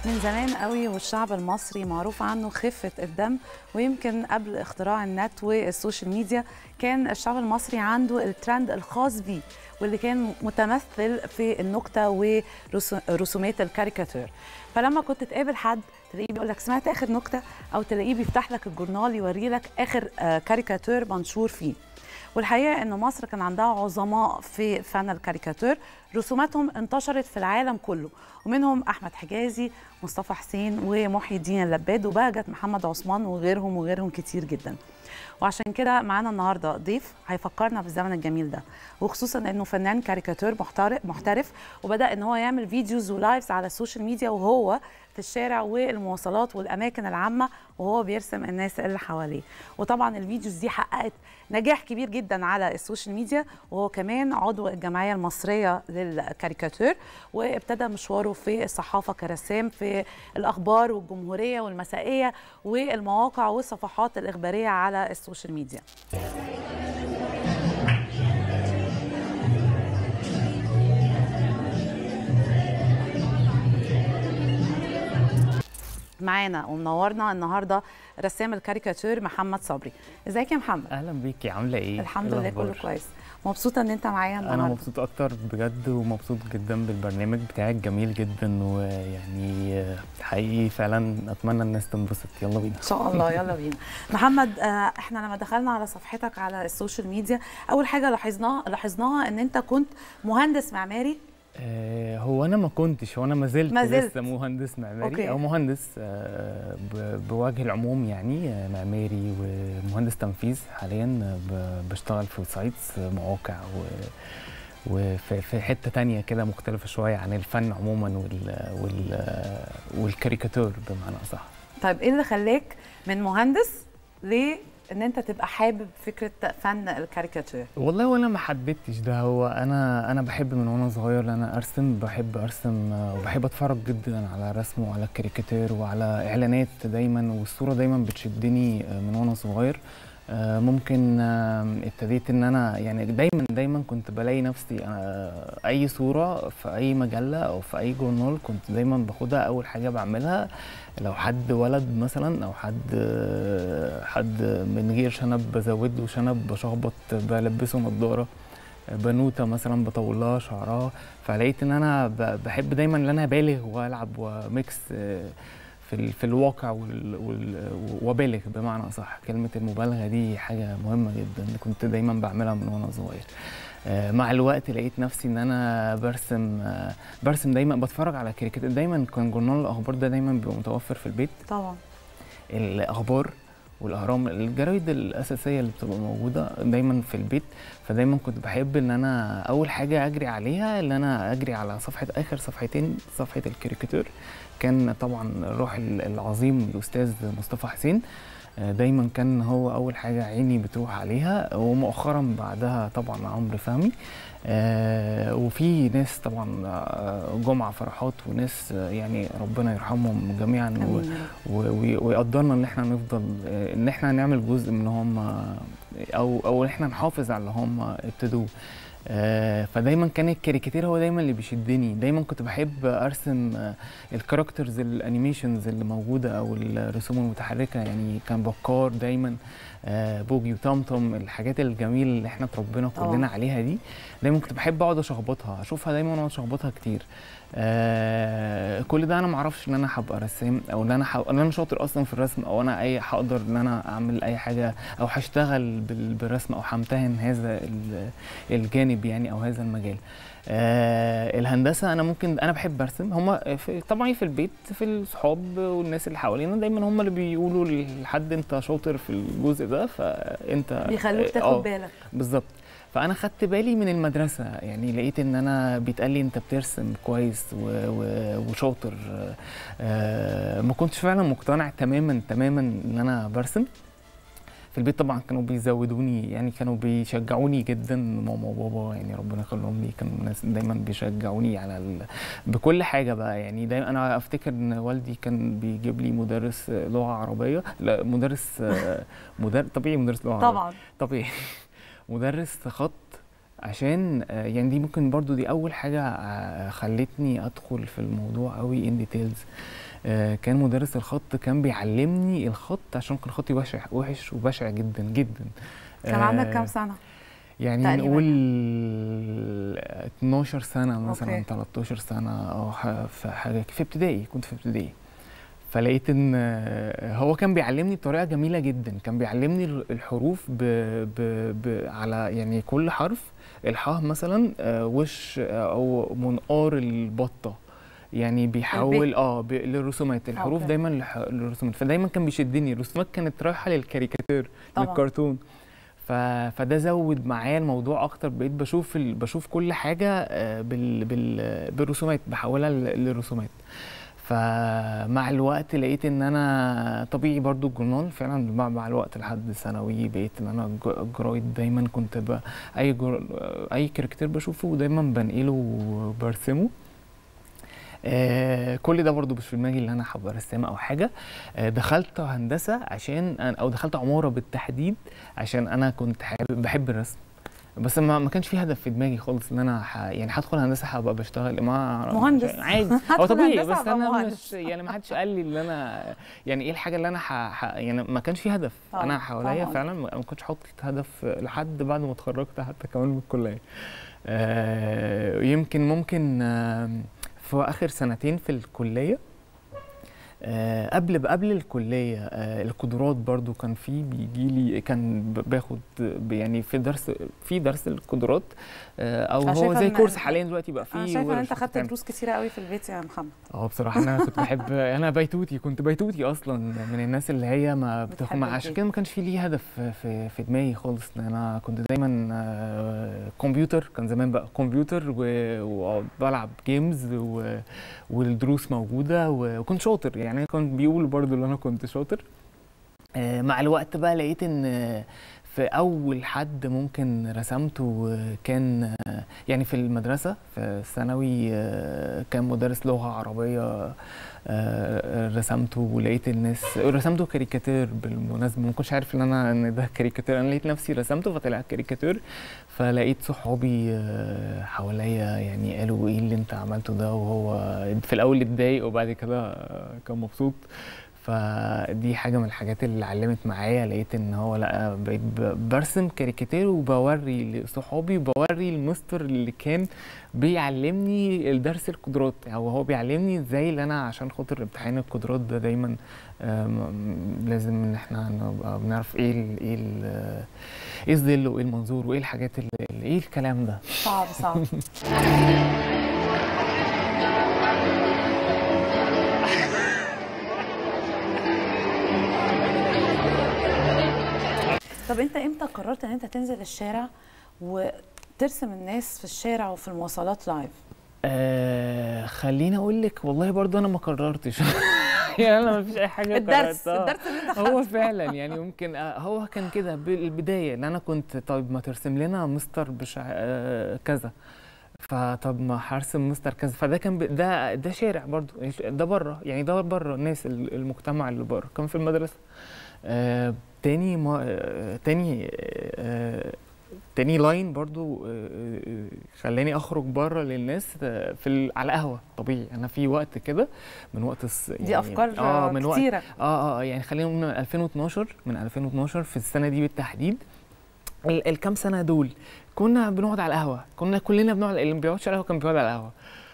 من زمان قوي والشعب المصري معروف عنه خفة الدم ويمكن قبل اختراع النت والسوشيال ميديا كان الشعب المصري عنده الترند الخاص بيه واللي كان متمثل في النكتة ورسومات الكاريكاتير فلما كنت تقابل حد تلاقيه بيقول لك سمعت اخر نكته او تلاقيه بيفتح لك الجورنال يوري لك اخر آه، كاريكاتير منشور فيه والحقيقه ان مصر كان عندها عظماء في فن الكاريكاتير رسوماتهم انتشرت في العالم كله ومنهم احمد حجازي مصطفى حسين ومحي الدين اللباد وبهجت محمد عثمان وغيرهم وغيرهم كتير جدا وعشان كده معانا النهارده ضيف هيفكرنا بالزمن الجميل ده وخصوصا انه فنان كاريكاتير محترف محترف وبدا ان هو يعمل فيديوز ولايفز على السوشيال ميديا وهو في الشارع والمواصلات والاماكن العامه وهو بيرسم الناس اللي حواليه وطبعا الفيديوز دي حققت نجاح كبير جدا على السوشيال ميديا وهو كمان عضو الجمعيه المصريه للكاريكاتير وابتدى مشواره في الصحافه كرسام في الاخبار والجمهوريه والمسائيه والمواقع والصفحات الاخباريه على السوشيال ميديا معانا ومنورنا النهارده رسام الكاريكاتير محمد صبري ازيك يا محمد اهلا بيكي عامله ايه الحمد إيه لله كله الأخبار؟ كويس مبسوطه ان انت معايا انا النهارده مبسوط اكتر بجد ومبسوط جدا بالبرنامج بتاعك جميل جدا ويعني آه، حقيقي فعلا اتمنى الناس تنبسط يلا بينا ان شاء الله يلا بينا محمد آه، احنا لما دخلنا على صفحتك على السوشيال ميديا اول حاجه لاحظناها لاحظناها ان انت كنت مهندس معماري آه، هو انا ما كنتش هو انا ما زلت, ما زلت. لسه مهندس معماري أوكي. او مهندس آه، ب- بوجه العموم يعني آه، معماري ومهندس تنفيذ حاليا آه، ب- بشتغل في سايتس آه، مواقع و وفي في حته تانية كده مختلفه شويه عن الفن عموما وال وال والكاريكاتير بمعنى اصح طيب ايه اللي خلاك من مهندس ليه ان انت تبقى حابب فكره فن الكاريكاتير والله وانا ما حددتش ده هو انا انا بحب من وانا صغير ان انا ارسم بحب ارسم آه، وبحب اتفرج جدا على رسم وعلى الكاريكاتير وعلى اعلانات دايما والصوره دايما بتشدني آه، من وانا صغير آه، ممكن آه، ابتديت ان انا يعني دايما دايما كنت بلاقي نفسي آه، اي صوره في اي مجله او في اي جورنال كنت دايما باخدها اول حاجه بعملها لو حد ولد مثلا او حد آه، حد من غير شنب بزود له شنب بشخبط بلبسه نضاره بنوته مثلا بطول لها شعرها فلقيت ان انا ب- بحب دايما ان انا ابالغ والعب وميكس آه، في ال- في الواقع وال- وال- وابالغ بمعنى اصح كلمه المبالغه دي حاجه مهمه جدا كنت دايما بعملها من وانا صغير آه، مع الوقت لقيت نفسي ان انا برسم آه، برسم دايما بتفرج على كاريكاتير دايما كان جورنال الاخبار ده دايما بيبقى متوفر في البيت طبعا الاخبار والاهرام الجرايد الاساسيه اللي بتبقى موجوده دايما في البيت فدايما كنت بحب ان انا اول حاجه اجري عليها ان انا اجري على صفحه اخر صفحتين صفحه الكاريكاتير كان طبعا الروح العظيم الاستاذ مصطفى حسين آه، دايما كان هو اول حاجه عيني بتروح عليها ومؤخرا بعدها طبعا عمرو فهمي آه، وفي ناس طبعا آه، جمعه فرحات وناس آه، يعني ربنا يرحمهم جميعا و- امين و- و- ويقدرنا ان احنا نفضل آه، ان احنا نعمل جزء من هم او او احنا نحافظ على اللي هم ابتدوه آه، فدايما كان الكاريكاتير هو دايما اللي بيشدني دايما كنت بحب ارسم آه، الكاركترز الانيميشنز اللي موجوده او الرسوم المتحركه يعني كان بكار دايما آه، بوجي وطمطم الحاجات الجميله اللي احنا اتربينا طبعاً. كلنا عليها دي دايما كنت بحب اقعد اشخبطها اشوفها دايما واقعد اشخبطها كتير آه كل ده انا ما اعرفش ان انا هبقى رسام او ان انا ح... ان انا شاطر اصلا في الرسم او انا اي هقدر ان انا اعمل اي حاجه او هشتغل بال... بالرسم او همتهن هذا ال- الجانب يعني او هذا المجال آه الهندسه انا ممكن انا بحب ارسم هما في طبعا في البيت في الصحاب والناس اللي حوالينا دايما هم اللي بيقولوا لحد انت شاطر في الجزء ده فانت بيخلوك آه، تاخد بالك بالظبط فانا خدت بالي من المدرسه يعني لقيت ان انا بيتقال لي انت بترسم كويس و... و... وشاطر آه ما كنتش فعلا مقتنع تماما تماما ان انا برسم في البيت طبعا كانوا بيزودوني يعني كانوا بيشجعوني جدا ماما وبابا يعني ربنا يخليهم لي كانوا ناس دايما بيشجعوني على ال... بكل حاجه بقى يعني دايما انا افتكر ان والدي كان بيجيب لي مدرس لغه عربيه لا مدرس آه، مدرس طبيعي مدرس لغه عربيه طبعا طبيعي مدرس خط عشان آه، يعني دي ممكن برضو دي اول حاجه آه، خلتني ادخل في الموضوع قوي ان ديتيلز آه، كان مدرس الخط كان بيعلمني الخط عشان كان خطي وحش وحش وبشع جدا جدا كان عندك آه، كام سنه يعني تقريباً نقول 12 سنة مثلا أوكي. 13 سنة أو ح- في حاجة في ابتدائي كنت في ابتدائي فلقيت ان آه، هو كان بيعلمني بطريقة جميلة جدا كان بيعلمني ال- الحروف ب ب ب على يعني كل حرف الحاء مثلا آه، وش آه، او منقار البطة يعني بيحول اه ب- للرسومات الحروف أوكي. دايما لح- للرسومات فدايما كان بيشدني الرسومات كانت رايحة للكاريكاتير طبعا للكرتون ف... فده زود معايا الموضوع اكتر بقيت بشوف ال... بشوف كل حاجه آه، بال... بال... بالرسومات بحولها ل- للرسومات فمع الوقت لقيت ان انا طبيعي برضو الجورنال فعلا مع, مع الوقت لحد ثانوي بقيت ان انا ج- جرايد دايما كنت ب... اي جر... اي كاركتير بشوفه دايما بنقله وبرسمه آه كل ده برضو مش في دماغي اللي انا حابب ارسمه او حاجه آه دخلت هندسه عشان أنا- او دخلت عماره بالتحديد عشان انا كنت حابب بحب الرسم بس ما ما كانش في هدف في دماغي خالص ان انا ح... يعني هدخل هندسه هبقى بشتغل ما مهندس. عادي هو هدخل طبيعي هندسة بس هبقى انا مهندس. مش يعني ما حدش قال لي ان انا يعني ايه الحاجه اللي انا ح... ح... يعني ما كانش في هدف طبعاً، انا حواليا طبعاً. فعلا ما ما كنتش حاطط هدف لحد بعد ما اتخرجت حتى كمان من الكليه آه يمكن ممكن آه في اخر سنتين في الكليه آه، قبل قبل الكليه آه، القدرات برضو كان في بيجي لي كان ب- باخد ب- يعني في درس في درس القدرات آه، او أنا هو شايفة زي إن- كورس حاليا دلوقتي بقى انا فيه شايفه ان ورش انت خدت بتتعمل. دروس كتيره قوي في البيت يا محمد اه بصراحه انا كنت بحب انا بيتوتي كنت بيتوتي اصلا من الناس اللي هي ما بتاخد بتحب مع عشان البيت. كده ما كانش في ليه هدف في في دماغي خالص إن انا كنت دايما آه، كمبيوتر كان زمان بقى كمبيوتر و- واقعد بلعب جيمز و- والدروس موجوده و- وكنت شاطر يعني كان بيقول برضو ان انا كنت شاطر آه، مع الوقت بقى لقيت ان آه، في اول حد ممكن رسمته آه، كان آه، يعني في المدرسه في الثانوي آه، كان مدرس لغه عربيه آه، رسمته ولقيت الناس رسمته كاريكاتير بالمناسبه ما كنتش عارف ان انا ان ده كاريكاتير انا لقيت نفسي رسمته فطلع كاريكاتير فلقيت صحابي آه، حواليا يعني قالوا ايه اللي انت عملته ده وهو في الاول اتضايق وبعد كده آه، كان مبسوط فدي حاجه من الحاجات اللي علمت معايا لقيت ان هو لا بقيت ب- برسم كاريكاتير وبوري لصحابي وبوري المستر اللي كان بيعلمني الدرس القدرات او هو بيعلمني ازاي اللي انا عشان خاطر امتحان القدرات ده دايما آم، لازم ان احنا نبقى بنعرف ايه ال ايه ال ايه الظل وايه المنظور وايه الحاجات اللي اللي- ايه الكلام ده صعب صعب طب انت امتى قررت ان انت تنزل الشارع وترسم الناس في الشارع وفي المواصلات لايف آه خليني اقول لك والله برضو انا ما قررتش يعني انا ما فيش اي حاجه الدرس قررتها. الدرس اللي انت هو خدته فعلا يعني ممكن آه، هو كان كده بالبدايه ان انا كنت طيب ما ترسم لنا مستر بشع... آه، كذا فطب ما هرسم مستر كذا فده كان ب... ده ده شارع برضو ده بره يعني ده بره الناس ال- المجتمع اللي بره كان في المدرسه آه تاني ما آه تاني آه تاني لاين برضو آه، آه، خلاني اخرج بره للناس آه، في ال... على القهوه طبيعي انا في وقت كده من وقت الس... دي افكار اه من وقت كتيره اه اه يعني خلينا نقول من 2012 من 2012 في السنه دي بالتحديد ال- الكام سنه دول كنا بنقعد على القهوه كنا كلنا بنقعد اللي ما بيقعدش على القهوه كان بيقعد على القهوه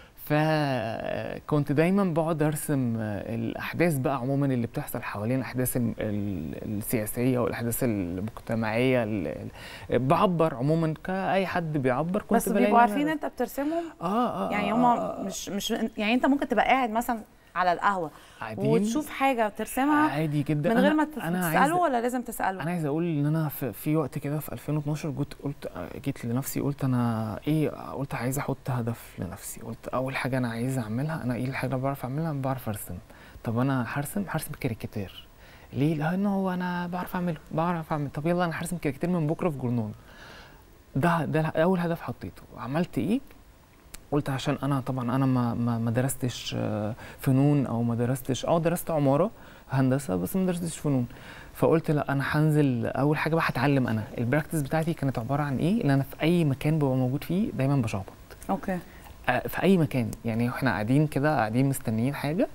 فكنت دايما بقعد ارسم آه، الاحداث بقى عموما اللي بتحصل حوالين الاحداث ال- ال- السياسيه والاحداث المجتمعيه ال- ال- بعبر عموما كاي حد بيعبر كنت بس بلاقي بيبقوا إن أنا- عارفين انت بترسمهم اه اه يعني آه، هما آه، آه، مش مش يعني انت ممكن تبقى قاعد مثلا على القهوه قاعدين وتشوف حاجه ترسمها عادي جدا من غير أنا- ما أنا عايز- تساله ولا لازم تساله انا عايز اقول ان انا في, في وقت كده في 2012 جيت قلت جيت لنفسي قلت انا ايه قلت عايز احط هدف لنفسي قلت اول حاجه انا عايز اعملها انا ايه الحاجه اللي بعرف اعملها أنا بعرف ارسم طب انا هرسم هرسم كاريكاتير ليه لان هو انا بعرف اعمله بعرف اعمل طب يلا انا هرسم كاريكاتير من بكره في جورنال ده ده اول هدف حطيته عملت ايه قلت عشان انا طبعا انا ما ما, ما درستش آه، فنون او ما درستش اه درست عماره هندسه بس ما درستش فنون فقلت لا انا هنزل اول حاجه بقى هتعلم انا البراكتس بتاعتي كانت عباره عن ايه ان انا في اي مكان ببقى موجود فيه دايما بشخبط اوكي آه، في اي مكان يعني احنا قاعدين كده قاعدين مستنيين حاجه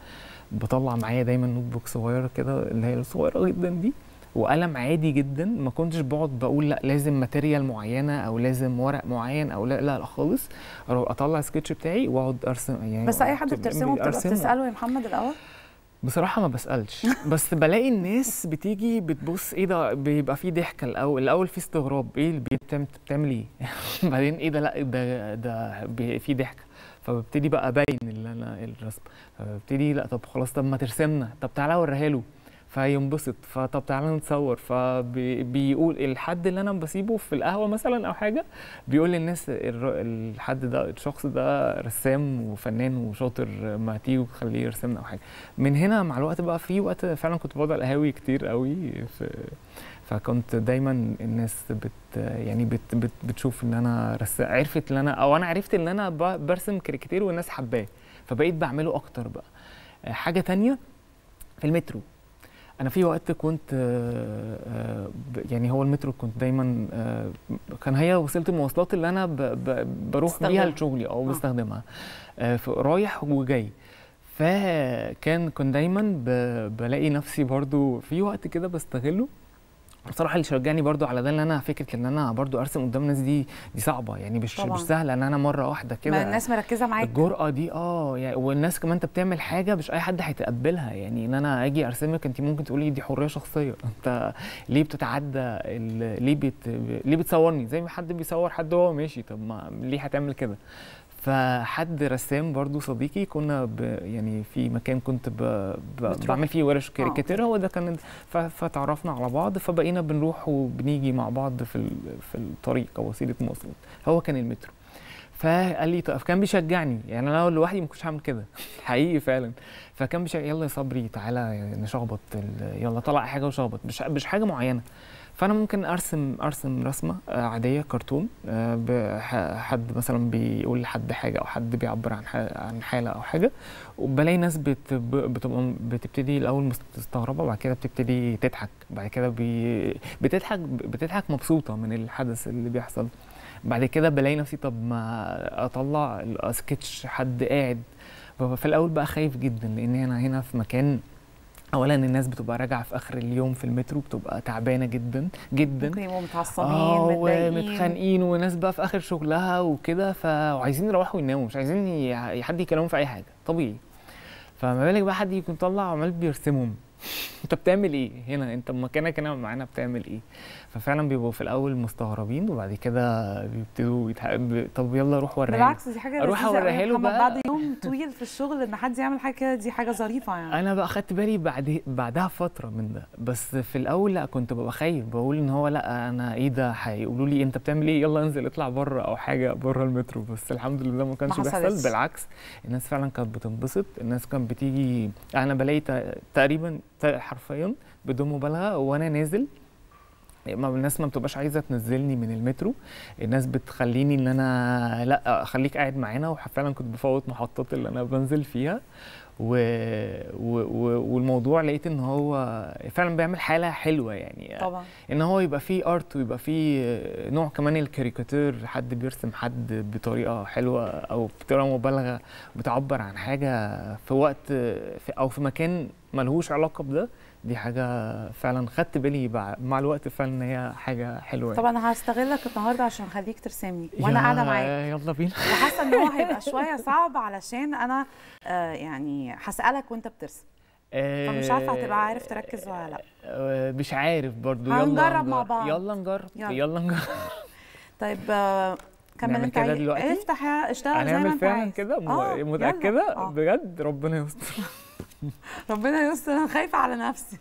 بطلع معايا دايما نوت بوك صغيره كده اللي هي الصغيره جدا دي وقلم عادي جدا ما كنتش بقعد بقول لا لازم ماتيريال معينه او لازم ورق معين او لا لا, لا خالص أروح اطلع السكتش بتاعي واقعد ارسم يعني بس اي حد بترسمه بتبقى أرسم. بتساله يا محمد الاول بصراحة ما بسألش بس بلاقي الناس بتيجي بتبص ايه ده بيبقى في ضحكة الأول الأول في استغراب ايه اللي بتعمل بتعمل ايه بعدين ايه ده لا ده ده بي- في ضحكة فببتدي بقى ابين اللي انا الرسم فببتدي لا طب خلاص طب ما ترسمنا طب تعالى اوريها له فينبسط فطب تعالى نتصور فبيقول الحد اللي انا بسيبه في القهوه مثلا او حاجه بيقول للناس الر- الحد ده الشخص ده رسام وفنان وشاطر ما تيجي خليه يرسمنا او حاجه من هنا مع الوقت بقى في وقت فعلا كنت بقعد على القهاوي كتير قوي في فكنت دايما الناس بت يعني بت بت بتشوف ان انا رس... عرفت ان انا او انا عرفت ان انا ب- برسم كاريكاتير والناس حباه فبقيت بعمله اكتر بقى آه، حاجه تانية في المترو انا في وقت كنت آه، آه، ب- يعني هو المترو كنت دايما آه، كان هي وسيله المواصلات اللي انا ب- ب- بروح بيها تستخدمها. لشغلي او آه. بستخدمها آه، ف- رايح وجاي فكان كنت دايما ب- بلاقي نفسي برضو في وقت كده بستغله بصراحه اللي شجعني برضو على ده ان انا فكره ان انا برضو ارسم قدام الناس دي دي صعبه يعني مش طبعاً. مش سهله ان انا مره واحده ما كده الناس مركزه معاك الجرأة دي اه يعني والناس كمان انت بتعمل حاجة مش أي حد هيتقبلها يعني إن أنا أجي أرسمك أنت ممكن تقولي دي حرية شخصية أنت ليه بتتعدى ال- ليه بت ليه بتصورني زي ما حد بيصور حد وهو ماشي طب ما ليه هتعمل كده فحد رسام برضو صديقي كنا ب يعني في مكان كنت ب ب بتروح. بعمل فيه ورش كاريكاتير هو ده كان ف- فتعرفنا على بعض فبقينا بنروح وبنيجي مع بعض في ال- في الطريق كوسيله مواصلات هو كان المترو فقال لي طب كان بيشجعني يعني انا لو لوحدي ما كنتش هعمل كده حقيقي فعلا فكان بيشجعني يلا يا صبري تعالى نشخبط ال- يلا طلع حاجه وشخبط مش مش حاجه معينه فانا ممكن ارسم ارسم رسمه آه، عاديه كرتون آه، بح- حد مثلا بيقول لحد حاجه او حد بيعبر عن ح- عن حاله او حاجه وبلاقي ناس بت ب- بتبقى بتبتدي الاول مستغربه وبعد كده بتبتدي تضحك بعد كده بي بتضحك بتضحك مبسوطه من الحدث اللي بيحصل بعد كده بلاقي نفسي طب ما اطلع سكتش حد قاعد ببقى في الاول بقى خايف جدا لان انا هنا في مكان اولا الناس بتبقى راجعه في اخر اليوم في المترو بتبقى تعبانه جدا جدا ممكن يبقوا متعصبين اه متضايقين ومتخانقين وناس بقى في اخر شغلها وكده ف وعايزين يروحوا يناموا مش عايزين ي- حد يكلمهم في اي حاجه طبيعي فما بالك بقى حد يكون طلع عمال بيرسمهم انت بتعمل ايه هنا انت مكانك هنا معانا بتعمل ايه ففعلا بيبقوا في الاول مستغربين وبعد كده بيبتدوا يتح... ب- طب يلا روح وريها لي. بالعكس دي حاجه أروح لذيذة أوي يا أوريها له محمد. بقى. بعد يوم طويل في الشغل ان حد يعمل حاجه كده دي حاجه ظريفه يعني انا بقى خدت بالي بعد بعدها فتره من ده بس في الاول لا كنت ببقى خايف بقول ان هو لا انا ايه ده هيقولوا لي انت بتعمل ايه يلا انزل اطلع بره او حاجه بره المترو بس الحمد لله ما كانش حصلتش. بيحصل بالعكس الناس فعلا كانت بتنبسط الناس كانت بتيجي انا بلاقي ت- تقريبا ت- حرفيا بدون مبالغه وانا نازل ما الناس ما بتبقاش عايزه تنزلني من المترو الناس بتخليني ان انا لا خليك قاعد معانا وفعلا كنت بفوت محطات اللي انا بنزل فيها و... و... و... والموضوع لقيت ان هو فعلا بيعمل حاله حلوه يعني طبعا ان هو يبقى فيه ارت ويبقى فيه نوع كمان الكاريكاتير حد بيرسم حد بطريقه حلوه او بطريقه مبالغه بتعبر عن حاجه في وقت في او في مكان ملهوش علاقه بده دي حاجه فعلا خدت بالي بع- مع الوقت فعلا ان هي حاجه حلوه طبعا انا هستغلك النهارده عشان اخليك ترسمني وانا يا- قاعده معاك يلا بينا وحاسه ان هو هيبقى شويه صعب علشان انا آه يعني هسالك وانت بترسم فمش عارفه هتبقى عارف تركز ولا لا آه، مش عارف برضو يلا هنجرب مع بعض. يلا نجرب يلا. يلا نجرب طيب آه كمل نعمل انت كده عايز- دلوقتي؟ افتح يا- اشتغل زي ما هنعمل انت فعلا عايز كده م- آه، يلا. متأكدة آه. بجد ربنا يستر ربنا يستر انا خايفه على نفسي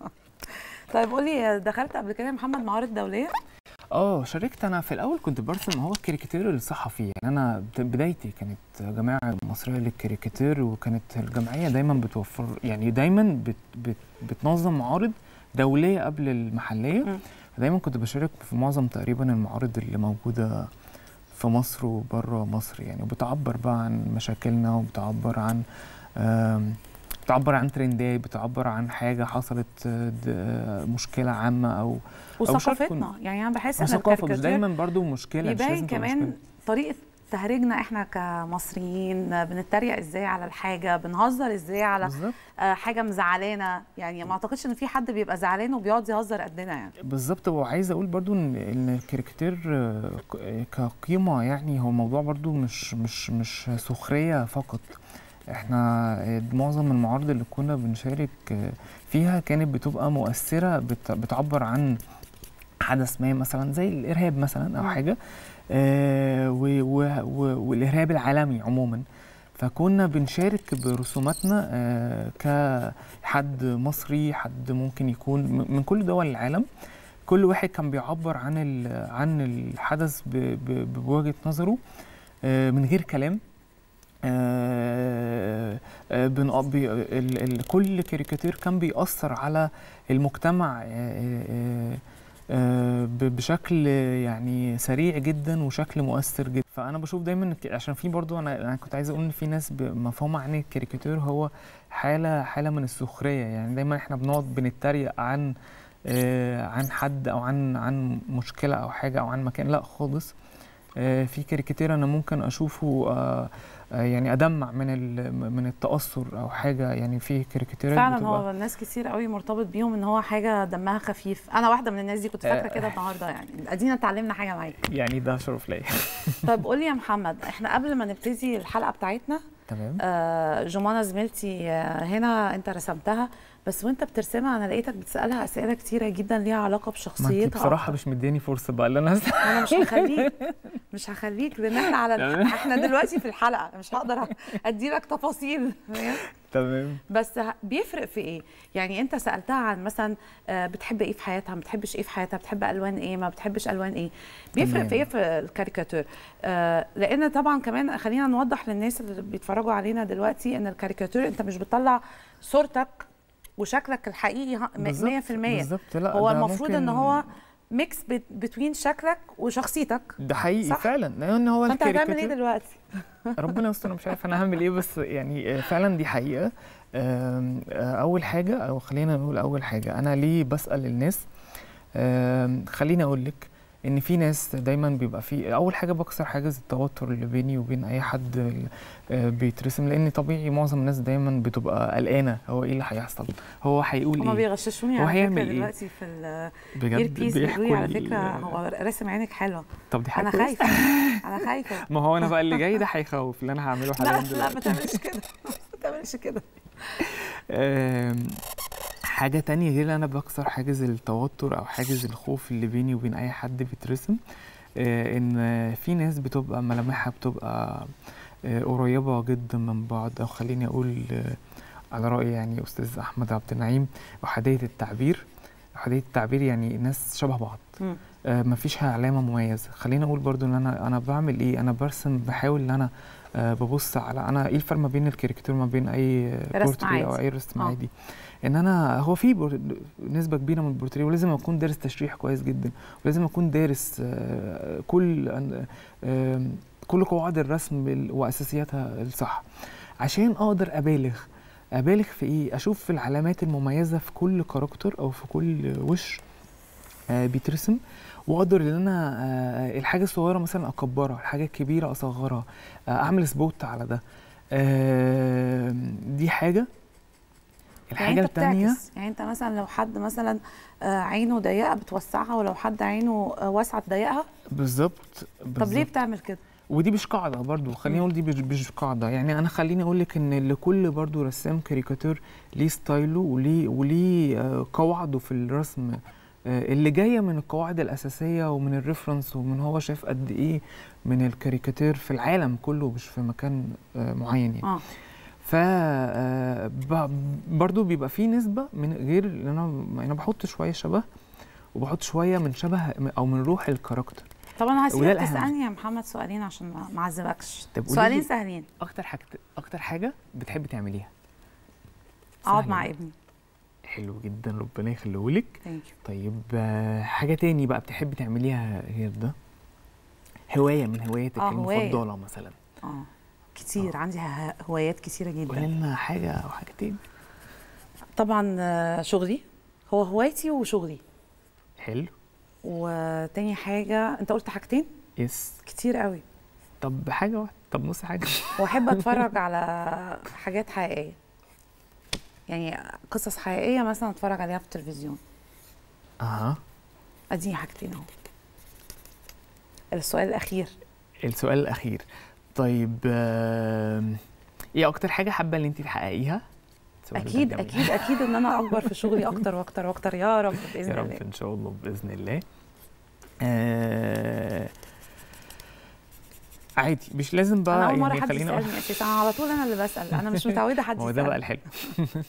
طيب قولي دخلت قبل كده يا محمد معارض دوليه اه شاركت انا في الاول كنت برسم هو الكاريكاتير الصحفي يعني انا بت- بدايتي كانت جماعه مصريه للكاريكاتير وكانت الجمعيه دايما بتوفر يعني دايما بت بت بتنظم معارض دوليه قبل المحليه مم. دايما كنت بشارك في معظم تقريبا المعارض اللي موجوده في مصر وبره مصر يعني وبتعبر بقى عن مشاكلنا وبتعبر عن آم، بتعبر عن ترندات بتعبر عن حاجه حصلت آه، د- آه، مشكله عامه او وثقافتنا شاركوا- يعني انا بحس ان ثقافه مش الكاريكاتير دايما برضو مشكله مش بيبين لازم تبقى كمان مشكلة. طريقه تهرجنا احنا كمصريين بنتريق ازاي على الحاجه بنهزر ازاي على بالظبط آه، حاجه مزعلانا يعني ما اعتقدش ان في حد بيبقى زعلان وبيقعد يهزر قدنا يعني بالظبط وعايز اقول برضو ان ان الكاريكاتير آه، ك- كقيمه يعني هو موضوع برضو مش مش مش سخريه فقط احنا آه، معظم المعارض اللي كنا بنشارك آه، فيها كانت بتبقى مؤثره بت- بتعبر عن حدث ما مثلا زي الارهاب مثلا او مم. حاجه آه، و- و- و- والارهاب العالمي عموما فكنا بنشارك برسوماتنا آه، كحد مصري حد ممكن يكون م- من كل دول العالم كل واحد كان بيعبر عن ال- عن الحدث ب- ب- بوجهة نظره آه، من غير كلام آه، آه، بن- بي- ال- ال- كل كاريكاتير كان بيأثر على المجتمع آه، آه، آه، ب- بشكل يعني سريع جدا وشكل مؤثر جدا فانا بشوف دايما ك- عشان في برضو انا انا كنت عايز اقول ان في ناس ب- مفهومها عن الكاريكاتير هو حاله حاله من السخريه يعني دايما احنا بنقعد بنتريق عن آه، عن حد او عن عن مشكله او حاجه او عن مكان لا خالص آه، في كاريكاتير انا ممكن اشوفه آه، آه، يعني ادمع من ال- من التاثر او حاجه يعني في كاريكاتيرات فعلا بتبقى- هو الناس كتير قوي مرتبط بيهم ان هو حاجه دمها خفيف انا واحده من الناس دي كنت فاكره آه. كده النهارده يعني ادينا اتعلمنا حاجه معاك يعني ده شرف ليا طيب قول لي يا محمد احنا قبل ما نبتدي الحلقه بتاعتنا تمام آه، جمانة زميلتي آه، هنا انت رسمتها بس وانت بترسمها انا لقيتك بتسالها اسئله كتيره جدا ليها علاقه ما انت بشخصيتها بصراحه أكتر. مش مدياني فرصه بقى اللي انا أسأل. انا مش هخليك مش هخليك لان احنا على تمام. احنا دلوقتي في الحلقه مش هقدر ادي لك تفاصيل فاهم؟ تمام بس ه- بيفرق في ايه يعني انت سالتها عن مثلا آه، بتحب ايه في حياتها ما بتحبش ايه في حياتها بتحب الوان ايه ما بتحبش الوان ايه بيفرق تمام. في ايه في الكاريكاتير آه، لان طبعا كمان خلينا نوضح للناس اللي بيتفرجوا علينا دلوقتي ان الكاريكاتير انت مش بتطلع صورتك وشكلك الحقيقي ه- م- 100% بالظبط لا هو ده المفروض ممكن- ان هو ميكس بتوين شكلك وشخصيتك ده حقيقي صح؟ فعلا لان هو فانت هتعمل ايه الكاريكاتير دلوقتي ربنا يستر انا مش عارف انا هعمل ايه بس يعني آه، فعلا دي حقيقه آم، آه، اول حاجه او خلينا نقول اول حاجه انا ليه بسال الناس آم، خليني اقول لك ان في ناس دايما بيبقى في اول حاجه بكسر حاجز التوتر اللي بيني وبين اي حد آه، بيترسم لان طبيعي معظم الناس دايما بتبقى قلقانه هو ايه اللي هيحصل هو هيقول هما ايه بيغششوني هو على هيعمل فكره إيه؟ دلوقتي في الاير بجد بيس بيقولوا لي على لي- فكره هو راسم عينك حلوه طب دي حاجه انا كويسة. خايفه انا خايفه ما هو انا بقى اللي جاي ده هيخوف اللي انا هعمله حاليا لا لا دلوقتي ما تعملش كده ما تعملش كده آم، حاجة تانية غير إن أنا بكسر حاجز التوتر أو حاجز الخوف اللي بيني وبين أي حد بيترسم آه، إن في ناس بتبقى ملامحها بتبقى آه، قريبة جدا من بعض أو خليني أقول آه، على رأي يعني أستاذ أحمد عبد النعيم أحادية التعبير أحادية التعبير يعني ناس شبه بعض مم. آه، مفيش علامة مميزة خليني أقول برضو إن أنا أنا بعمل إيه أنا برسم بحاول إن أنا آه، ببص على أنا إيه الفرق ما بين الكاريكاتير ما بين أي رسم بورتري أو عادي. أي رسم آه. عادي ان انا هو في بور- نسبه كبيره من البورتريه ولازم اكون دارس تشريح كويس جدا ولازم اكون دارس آه، كل آم، كل قواعد الرسم ال- واساسياتها الصح عشان اقدر ابالغ ابالغ في ايه اشوف العلامات المميزه في كل كاركتر او في كل وش آه، بيترسم واقدر ان انا آه، الحاجه الصغيره مثلا اكبرها الحاجه الكبيره اصغرها آه، اعمل سبوت على ده آه، دي حاجه الحاجه يعني انت الثانيه بتعكس يعني انت مثلا لو حد مثلا آه، عينه ضيقه بتوسعها ولو حد عينه آه، واسعه تضيقها بالظبط طب بالظبط. ليه بتعمل كده ودي مش قاعده برضو خليني مم. اقول دي مش, مش قاعده يعني انا خليني اقول لك ان لكل برضو رسام كاريكاتير ليه ستايله وليه وليه آه، قواعده في الرسم آه، اللي جايه من القواعد الاساسيه ومن الريفرنس ومن هو شايف قد ايه من الكاريكاتير في العالم كله مش في مكان آه، معين يعني اه ف آه، ب- برضو بيبقى في نسبه من غير ان انا انا بحط شويه شبه وبحط شويه من شبه او من روح الكاركتر طب انا وده هسيبك الأهم. تسالني يا محمد سؤالين عشان ما ما اعذبكش طب قولي سؤالين لي- سهلين اكتر حاجه اكتر حاجه بتحبي تعمليها اقعد سهل مع جدا. ابني حلو جدا ربنا يخليهولك ثانك يو طيب آه، حاجه تاني بقى بتحبي تعمليها غير ده هوايه من هواياتك آه، هواية. المفضله مثلا اه كتير عندي ه- هوايات كتيره قولي جدا لنا حاجه او حاجتين طبعا آه، شغلي هو هوايتي وشغلي حلو وتاني حاجه انت قلت حاجتين يس كتير قوي طب حاجه واحده طب نص حاجه واحب اتفرج على حاجات حقيقيه يعني قصص حقيقيه مثلا اتفرج عليها في التلفزيون اها اديني حاجتين اهو السؤال الاخير السؤال الاخير طيب آم، ايه اكتر حاجه حابه ان انت تحققيها السؤال ده اكيد جميل. اكيد اكيد ان انا اكبر في شغلي اكتر واكتر واكتر يا رب باذن يا رب الله ان شاء الله باذن الله آه... عادي مش لازم بقى انا اول مره يعني حد خليني أقول- يسالني اساسا انا على طول انا اللي بسال انا مش متعوده حد هو ده بقى يسالني الحلو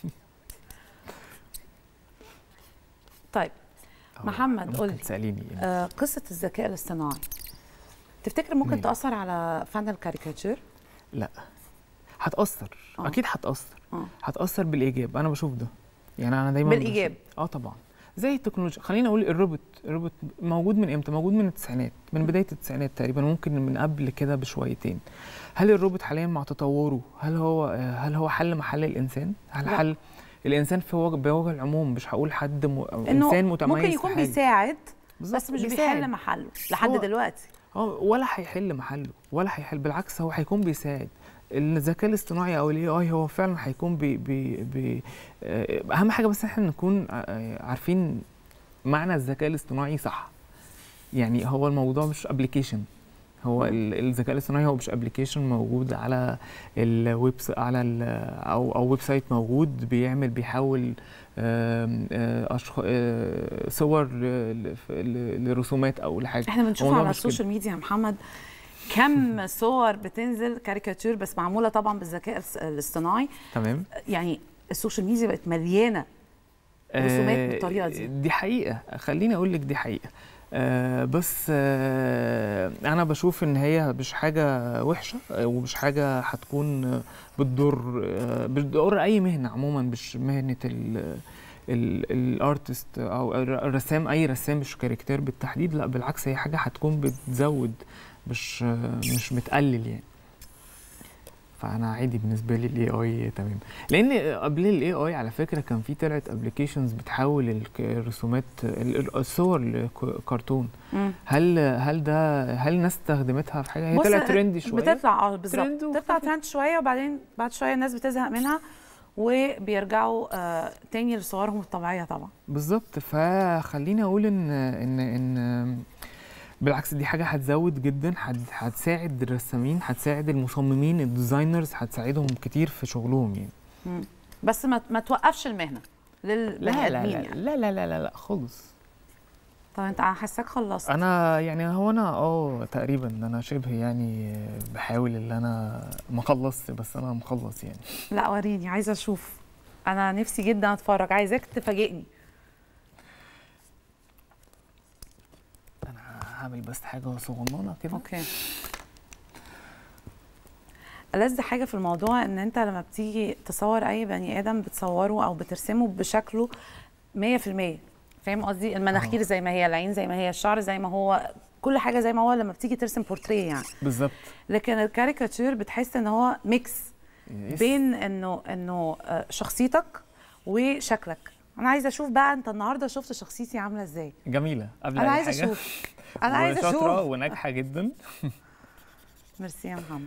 طيب محمد، ممكن قولي. تساليني يعني. آه قصه الذكاء الاصطناعي تفتكر ممكن ماله؟ تاثر على فن الكاريكاتير لا هتاثر آه. اكيد هتاثر آه. هتاثر بالايجاب انا بشوف ده يعني انا دايما بشوف- بالايجاب اه طبعا زي التكنولوجيا خلينا اقول الروبوت الروبوت موجود من امتى موجود من التسعينات من بدايه التسعينات تقريبا ممكن من قبل كده بشويتين هل الروبوت حاليا مع تطوره هل هو آه، هل هو حل محل الانسان هل لا. حل الانسان في وجه بوجه العموم مش هقول حد م... أو انه انسان متميز ممكن في يكون حاجة. بيساعد بالظبط، بس مش بيساعد. بيحل محله لحد هو- دلوقتي اه ولا هيحل محله ولا هيحل بالعكس هو هيكون بيساعد الذكاء الاصطناعي او الاي اي هو فعلا هيكون بي بي بي آه، اهم حاجه بس احنا نكون آه، عارفين معنى الذكاء الاصطناعي صح يعني هو الموضوع مش ابلكيشن هو ال- الذكاء الاصطناعي هو مش ابلكيشن موجود على الويب س- على ال او او ويب سايت موجود بيعمل بيحول آم، آه، أشخ- آه، صور ل- ل- لرسومات او لحاجه احنا بنشوف الموضوع على مش كده. السوشيال ميديا يا محمد كم صور بتنزل كاريكاتير بس معموله طبعا بالذكاء الاص- الاصطناعي تمام يعني السوشيال ميديا بقت مليانه رسومات آه، بالطريقة دي. دي حقيقة خليني أقول لك دي حقيقة آه بس آه أنا بشوف إن هي مش حاجة وحشة آه، ومش حاجة هتكون آه، بتضر آه بتضر أي مهنة عموما مش مهنة ال ال- الارتست او الرسام اي رسام مش كاركتير بالتحديد لا بالعكس هي حاجه هتكون بتزود مش آه، مش بتقلل يعني فانا عادي بالنسبه لي الاي اي تمام لان قبل الاي اي على فكره كان في طلعت ابلكيشنز بتحول الك- الرسومات ال- ال- الصور لكرتون مم. هل هل ده هل الناس استخدمتها في حاجه هي بص، طلعت ترندي شويه بتطلع اه بالظبط ترند بتطلع وخفيف. ترند شويه وبعدين بعد شويه الناس بتزهق منها وبيرجعوا آه تاني لصورهم الطبيعيه طبعا بالظبط فخليني اقول ان ان ان بالعكس دي حاجه هتزود جدا هت- هتساعد الرسامين هتساعد المصممين الديزاينرز هتساعدهم كتير في شغلهم يعني مم. بس ما, ما توقفش المهنه للبني لا لا ادمين لا, يعني لا لا لا لا لا خالص طب انت انا حاساك خلصت انا يعني هو انا اه تقريبا انا شبه يعني بحاول ان انا ما خلصت بس انا مخلص يعني لا وريني عايزه اشوف انا نفسي جدا اتفرج عايزاك تفاجئني انا هعمل بس حاجه صغننه كده اوكي ألذ حاجة في الموضوع إن أنت لما بتيجي تصور أي بني آدم بتصوره أو بترسمه بشكله 100% فاهم قصدي؟ المناخير آه. زي ما هي، العين زي ما هي، الشعر زي ما هو، كل حاجة زي ما هو لما بتيجي ترسم بورتريه يعني، بالظبط لكن الكاريكاتير بتحس إن هو ميكس يس. بين إنه إنه آه، شخصيتك وشكلك. أنا عايزة أشوف بقى أنت النهاردة شفت شخصيتي عاملة إزاي؟ جميله قبل أنا أي عايزة حاجة. أشوف أنا عايزة وشاطرة أشوف وناجحه جدا ميرسي يا محمد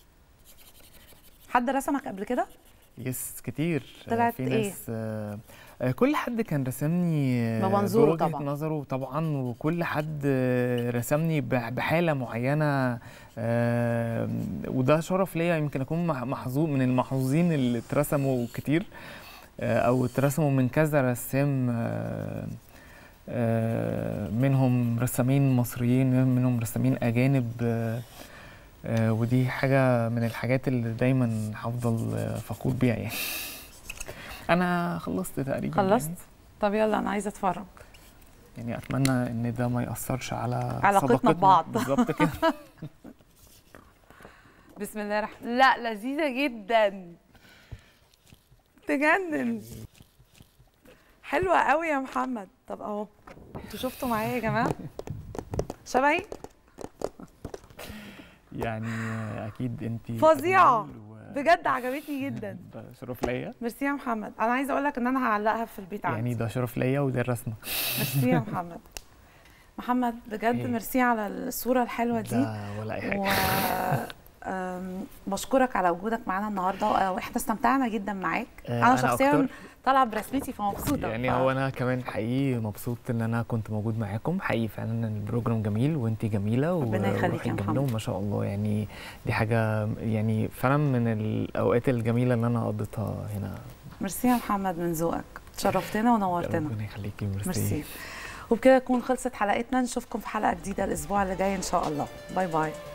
حد رسمك قبل كده؟ يس كتير آه، طلعت في إيه؟ ناس آه، آه، كل حد كان رسمني آه، بمنظوره بوجهة طبعاً. نظره طبعا وكل حد آه، رسمني بح- بحاله معينه آه، وده شرف ليا يمكن اكون مح- محظوظ من المحظوظين اللي اترسموا كتير آه، او اترسموا من كذا رسام آه، آه، منهم رسامين مصريين منهم رسامين اجانب آه، آه، ودي حاجه من الحاجات اللي دايما هفضل آه، فخور بيها يعني انا خلصت تقريبا خلصت؟ يعني. طب يلا أنا عايزة أتفرج يعني اتمنى ان ده ما ياثرش على علاقتنا صداقتنا. ببعض. بالظبط كده بسم الله الرحمن لا لذيذة جدا تجنن حلوة قوي يا محمد طب اهو انتوا شفتوا معايا يا جماعة شبهي يعني آه، اكيد انت فظيعة. بجد عجبتني جدا ده شرف ليا ميرسي يا محمد انا عايزة اقول لك ان انا هعلقها في البيت عندي يعني ده شرف ليا وده الرسمه ميرسي يا محمد محمد بجد إيه. ميرسي على الصوره الحلوه دي ده ولا اي حاجه و آم، بشكرك على وجودك معانا النهارده آه، واحنا استمتعنا جدا معاك آه، انا أنا شخصيا أكتر. طالعه برسمتي فمبسوطه يعني ف- هو انا كمان حقيقي مبسوط ان انا كنت موجود معاكم حقيقي فعلا البروجرام جميل وانت جميله ربنا يخليك وروحك يا جميله محمد. وما شاء الله يعني دي حاجه يعني فعلا من الاوقات الجميله اللي انا قضيتها هنا ميرسي يا محمد من ذوقك تشرفتنا ونورتنا ربنا يخليكي ميرسي ميرسي وبكده تكون خلصت حلقتنا نشوفكم في حلقه جديده الاسبوع اللي جاي ان شاء الله باي باي